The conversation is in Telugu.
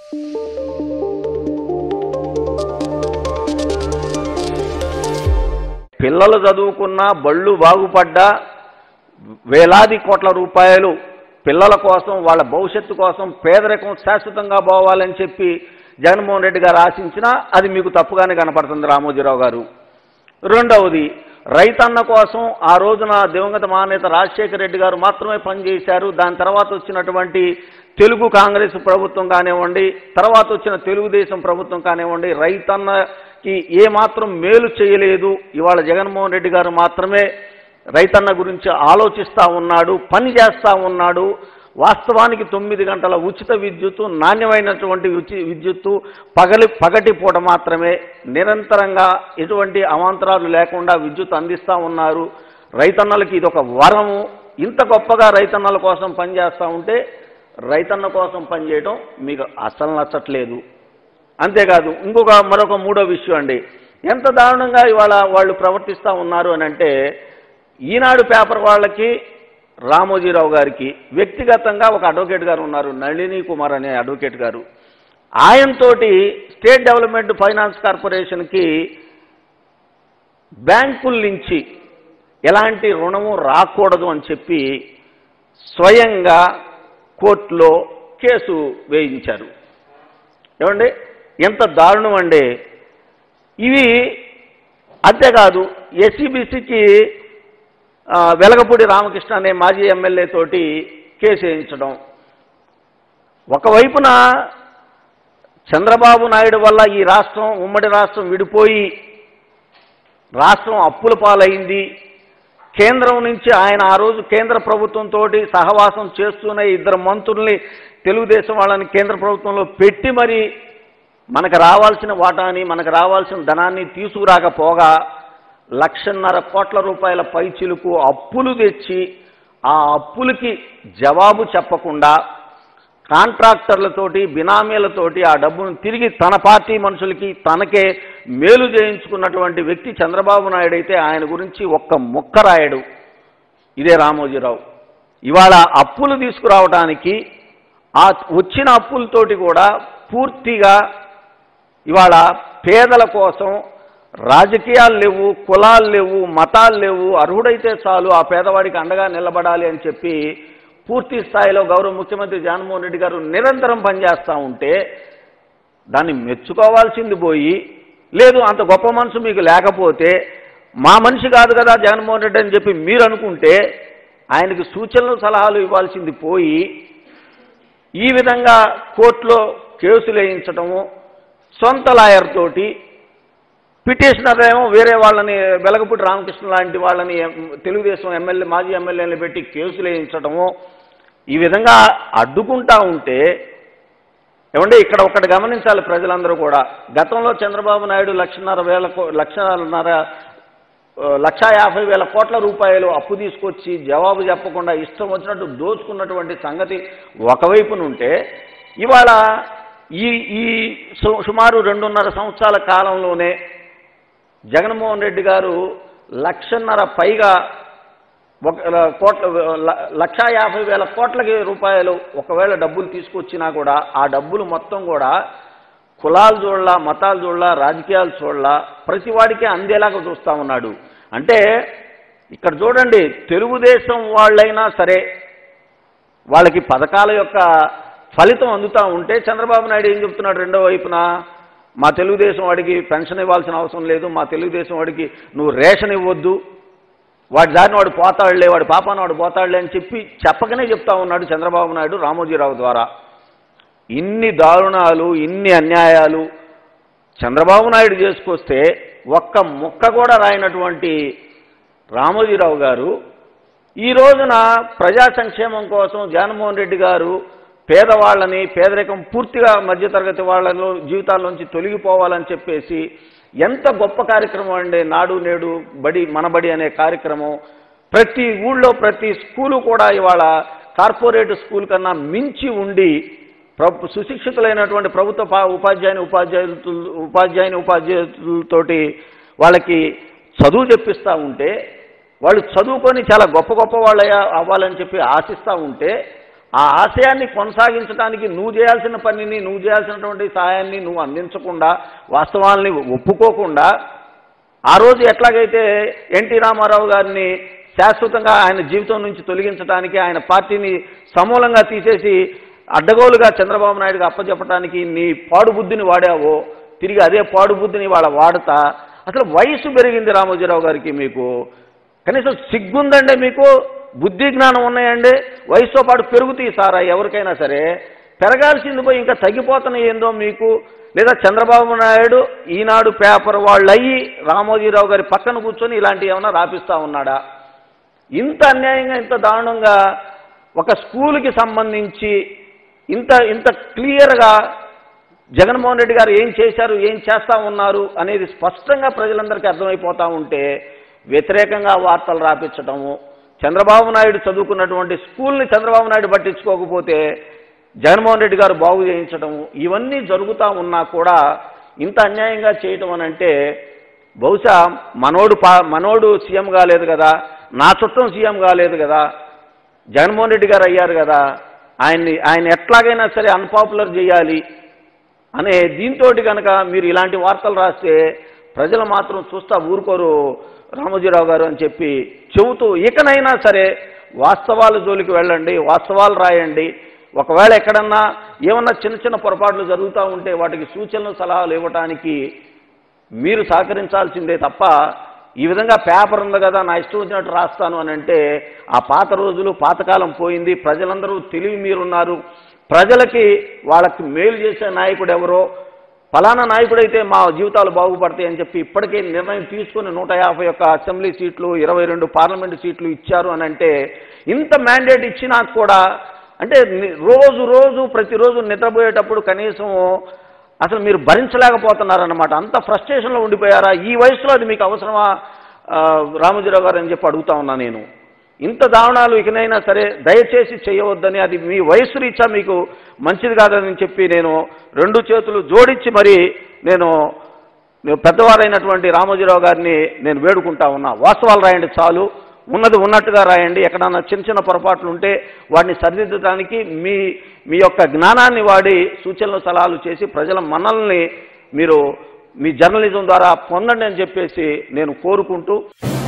పిల్లలు చదువుకున్నా బళ్ళు బాగుపడ్డా వేలాది కోట్ల రూపాయలు పిల్లల కోసం వాళ్ళ భవిష్యత్తు కోసం పేదరికం శాశ్వతంగా పోవాలని చెప్పి జగన్మోహన్ రెడ్డి గారు ఆశించినా అది మీకు తప్పుగానే కనపడుతుంది రామోజీరావు గారు రెండవది రైతన్న కోసం ఆ రోజున దివంగత మహానేత రాజశేఖర రెడ్డి గారు మాత్రమే పనిచేశారు దాని తర్వాత వచ్చినటువంటి తెలుగు కాంగ్రెస్ ప్రభుత్వం కానివ్వండి తర్వాత వచ్చిన తెలుగుదేశం ప్రభుత్వం కానివ్వండి రైతన్నకి ఏ మాత్రం మేలు చేయలేదు ఇవాళ జగన్మోహన్ రెడ్డి గారు మాత్రమే రైతన్న గురించి ఆలోచిస్తూ ఉన్నాడు పని చేస్తూ ఉన్నాడు వాస్తవానికి తొమ్మిది గంటల ఉచిత విద్యుత్తు నాణ్యమైనటువంటి ఉచి విద్యుత్తు పగలి పగటి పూట మాత్రమే నిరంతరంగా ఎటువంటి అవాంతరాలు లేకుండా విద్యుత్ అందిస్తూ ఉన్నారు రైతన్నలకి ఇది ఒక వరము ఇంత గొప్పగా రైతన్నల కోసం పనిచేస్తూ ఉంటే రైతన్న కోసం పనిచేయడం మీకు అసలు నచ్చట్లేదు అంతేకాదు ఇంకొక మరొక మూడో విషయం అండి ఎంత దారుణంగా ఇవాళ వాళ్ళు ప్రవర్తిస్తూ ఉన్నారు అని అంటే ఈనాడు పేపర్ వాళ్ళకి రామోజీరావు గారికి వ్యక్తిగతంగా ఒక అడ్వకేట్ గారు ఉన్నారు నళిని కుమార్ అనే అడ్వకేట్ గారు ఆయనతోటి స్టేట్ డెవలప్మెంట్ ఫైనాన్స్ కార్పొరేషన్కి బ్యాంకుల నుంచి ఎలాంటి రుణము రాకూడదు అని చెప్పి స్వయంగా కోర్టులో కేసు వేయించారు ఏమండి ఎంత దారుణం అండి ఇవి అంతేకాదు ఎస్సీబీసీకి వెలగపూడి రామకృష్ణ అనే మాజీ ఎమ్మెల్యే తోటి కేసు వేయించడం ఒకవైపున చంద్రబాబు నాయుడు వల్ల ఈ రాష్ట్రం ఉమ్మడి రాష్ట్రం విడిపోయి రాష్ట్రం అప్పుల పాలైంది కేంద్రం నుంచి ఆయన ఆ రోజు కేంద్ర ప్రభుత్వంతో సహవాసం చేస్తూనే ఇద్దరు మంత్రుల్ని తెలుగుదేశం వాళ్ళని కేంద్ర ప్రభుత్వంలో పెట్టి మరి మనకు రావాల్సిన వాటాని మనకు రావాల్సిన ధనాన్ని తీసుకురాకపోగా లక్షన్నర కోట్ల రూపాయల పైచిలుకు అప్పులు తెచ్చి ఆ అప్పులకి జవాబు చెప్పకుండా కాంట్రాక్టర్లతోటి బినామీలతోటి ఆ డబ్బును తిరిగి తన పార్టీ మనుషులకి తనకే మేలు చేయించుకున్నటువంటి వ్యక్తి చంద్రబాబు నాయుడు అయితే ఆయన గురించి ఒక్క ముక్క రాయడు ఇదే రామోజీరావు ఇవాళ అప్పులు తీసుకురావడానికి ఆ వచ్చిన అప్పులతోటి కూడా పూర్తిగా ఇవాళ పేదల కోసం రాజకీయాలు లేవు కులాలు లేవు మతాలు లేవు అర్హుడైతే చాలు ఆ పేదవాడికి అండగా నిలబడాలి అని చెప్పి పూర్తి స్థాయిలో గౌరవ ముఖ్యమంత్రి జగన్మోహన్ రెడ్డి గారు నిరంతరం పనిచేస్తూ ఉంటే దాన్ని మెచ్చుకోవాల్సింది పోయి లేదు అంత గొప్ప మనసు మీకు లేకపోతే మా మనిషి కాదు కదా జగన్మోహన్ రెడ్డి అని చెప్పి మీరు అనుకుంటే ఆయనకి సూచనలు సలహాలు ఇవ్వాల్సింది పోయి ఈ విధంగా కోర్టులో కేసులు వేయించటము సొంత లాయర్ తోటి పిటిషనర్ ఏమో వేరే వాళ్ళని వెలగపూడి రామకృష్ణ లాంటి వాళ్ళని ఎం- తెలుగుదేశం ఎమ్మెల్యే మాజీ ఎమ్మెల్యేలు పెట్టి కేసులు వేయించడము ఈ విధంగా అడ్డుకుంటా ఉంటే ఏమంటే ఇక్కడ ఒకటి గమనించాలి ప్రజలందరూ కూడా గతంలో చంద్రబాబు నాయుడు లక్షన్నర వేల కో- లక్షన్నర ఆ, లక్షా యాభై వేల కోట్ల రూపాయలు అప్పు తీసుకొచ్చి జవాబు చెప్పకుండా ఇష్టం వచ్చినట్టు దోచుకున్నటువంటి సంగతి ఒకవైపునుంటే ఇవాళ ఈ ఈ సు- సుమారు రెండున్నర సంవత్సరాల కాలంలోనే జగన్మోహన్ రెడ్డి గారు లక్షన్నర పైగా ఒక ల- కోట్ల ల- లక్షా యాభై వేల కోట్లకి రూపాయలు ఒకవేళ డబ్బులు తీసుకొచ్చినా కూడా ఆ డబ్బులు మొత్తం కూడా కులాలు చూడలా మతాలు చూడలా రాజకీయాలు చూడలా ప్రతి వాడికి అందేలాగా చూస్తూ ఉన్నాడు అంటే ఇక్కడ చూడండి తెలుగుదేశం వాళ్ళైనా సరే వాళ్ళకి పథకాల యొక్క ఫలితం అందుతూ ఉంటే చంద్రబాబు నాయుడు ఏం చెప్తున్నాడు రెండో వైపున మా తెలుగుదేశం వాడికి పెన్షన్ ఇవ్వాల్సిన అవసరం లేదు మా తెలుగుదేశం వాడికి నువ్వు రేషన్ ఇవ్వద్దు వాడి దారిని వాడు పోతాడులే వాడి పాపాన వాడు పోతాడులే అని చెప్పి చెప్పకనే చెప్తా ఉన్నాడు చంద్రబాబు నాయుడు రామోజీరావు ద్వారా ఇన్ని దారుణాలు ఇన్ని అన్యాయాలు చంద్రబాబు నాయుడు చేసుకొస్తే ఒక్క ముక్క కూడా రాయినటువంటి రామోజీరావు గారు ఈ రోజున ప్రజా సంక్షేమం కోసం జగన్మోహన్ రెడ్డి గారు పేదవాళ్ళని పేదరికం పూర్తిగా మధ్యతరగతి వాళ్ళలో జీవితాల్లోంచి తొలగిపోవాలని చెప్పేసి ఎంత గొప్ప కార్యక్రమం అండి నాడు నేడు బడి మనబడి అనే కార్యక్రమం ప్రతి ఊళ్ళో ప్రతి స్కూలు కూడా ఇవాళ కార్పొరేట్ స్కూల్ కన్నా మించి ఉండి ప్రభు సుశిక్షితులైనటువంటి ప్రభుత్వ పా- ఉపాధ్యాయుని ఉపాధ్యాయులు ఉపాధ్యాయుని ఉపాధ్యాయులతోటి వాళ్ళకి చదువు చెప్పిస్తూ ఉంటే వాళ్ళు చదువుకొని చాలా గొప్ప గొప్ప వాళ్ళ అవ్వాలని చెప్పి ఆశిస్తూ ఉంటే ఆ ఆశయాన్ని కొనసాగించడానికి నువ్వు చేయాల్సిన పనిని నువ్వు చేయాల్సినటువంటి సహాయాన్ని నువ్వు అందించకుండా వాస్తవాల్ని ఒప్పుకోకుండా ఆ రోజు ఎట్లాగైతే ఎన్టీ రామారావు గారిని శాశ్వతంగా ఆయన జీవితం నుంచి తొలగించడానికి ఆయన పార్టీని సమూలంగా తీసేసి అడ్డగోలుగా చంద్రబాబు నాయుడుగా అప్పచెప్పడానికి నీ పాడు బుద్ధిని వాడావో తిరిగి అదే పాడు బుద్ధిని వాళ్ళ వాడతా అసలు వయసు పెరిగింది రామోజీరావు గారికి మీకు కనీసం సిగ్గుందండి మీకు బుద్ధి జ్ఞానం ఉన్నాయండి వయసుతో పాటు పెరుగుతాయి సారా ఎవరికైనా సరే పెరగాల్సింది పోయి ఇంకా తగ్గిపోతున్నాయి ఏందో మీకు లేదా చంద్రబాబు నాయుడు ఈనాడు పేపర్ వాళ్ళు అయ్యి రామోజీరావు గారి పక్కన కూర్చొని ఇలాంటివి ఏమైనా రాపిస్తా ఉన్నాడా ఇంత అన్యాయంగా ఇంత దారుణంగా ఒక స్కూల్కి సంబంధించి ఇంత ఇంత క్లియర్గా జగన్మోహన్ రెడ్డి గారు ఏం చేశారు ఏం చేస్తా ఉన్నారు అనేది స్పష్టంగా ప్రజలందరికీ అర్థమైపోతా ఉంటే వ్యతిరేకంగా వార్తలు రాపించటము చంద్రబాబు నాయుడు చదువుకున్నటువంటి స్కూల్ని చంద్రబాబు నాయుడు పట్టించుకోకపోతే జగన్మోహన్ రెడ్డి గారు బాగు చేయించడం ఇవన్నీ జరుగుతూ ఉన్నా కూడా ఇంత అన్యాయంగా చేయటం అని అంటే బహుశా మనోడు పా మనోడు సీఎం కాలేదు కదా నా చుట్టం సీఎం కాలేదు కదా జగన్మోహన్ రెడ్డి గారు అయ్యారు కదా ఆయన్ని ఆయన ఎట్లాగైనా సరే అన్పాపులర్ చేయాలి అనే దీంతో కనుక మీరు ఇలాంటి వార్తలు రాస్తే ప్రజలు మాత్రం చూస్తా ఊరుకోరు రామోజీరావు గారు అని చెప్పి చెబుతూ ఇకనైనా సరే వాస్తవాల జోలికి వెళ్ళండి వాస్తవాలు రాయండి ఒకవేళ ఎక్కడన్నా ఏమన్నా చిన్న చిన్న పొరపాట్లు జరుగుతూ ఉంటే వాటికి సూచనలు సలహాలు ఇవ్వటానికి మీరు సహకరించాల్సిందే తప్ప ఈ విధంగా పేపర్ ఉంది కదా నా ఇష్టం వచ్చినట్టు రాస్తాను అని అంటే ఆ పాత రోజులు పాతకాలం పోయింది ప్రజలందరూ తెలివి మీరున్నారు ప్రజలకి వాళ్ళకి మేలు చేసే నాయకుడు ఎవరో ఫలానా నాయకుడైతే మా జీవితాలు బాగుపడతాయి అని చెప్పి ఇప్పటికే నిర్ణయం తీసుకుని నూట యాభై ఒక్క అసెంబ్లీ సీట్లు ఇరవై రెండు పార్లమెంటు సీట్లు ఇచ్చారు అని అంటే ఇంత మ్యాండేట్ ఇచ్చినా కూడా అంటే ని- రోజు రోజు ప్రతిరోజు నిద్రపోయేటప్పుడు కనీసం అసలు మీరు భరించలేకపోతున్నారన్నమాట అంత ఫ్రస్ట్రేషన్లో ఉండిపోయారా ఈ వయసులో అది మీకు అవసరమా ఆ, రామోజీరావు గారు అని చెప్పి అడుగుతా ఉన్నా నేను ఇంత దారుణాలు ఇకనైనా సరే దయచేసి చేయవద్దని అది మీ వయసు రీత్యా మీకు మంచిది కాదని చెప్పి నేను రెండు చేతులు జోడించి మరి నేను నేను పెద్దవారైనటువంటి రామోజీరావు గారిని నేను వేడుకుంటా ఉన్నా వాస్తవాలు రాయండి చాలు ఉన్నది ఉన్నట్టుగా రాయండి ఎక్కడన్నా చిన్న చిన్న పొరపాట్లు ఉంటే వాటిని సరిదిద్దడానికి మీ మీ యొక్క జ్ఞానాన్ని వాడి సూచనలు సలహాలు చేసి ప్రజల మనల్ని మీరు మీ జర్నలిజం ద్వారా పొందండి అని చెప్పేసి నేను కోరుకుంటూ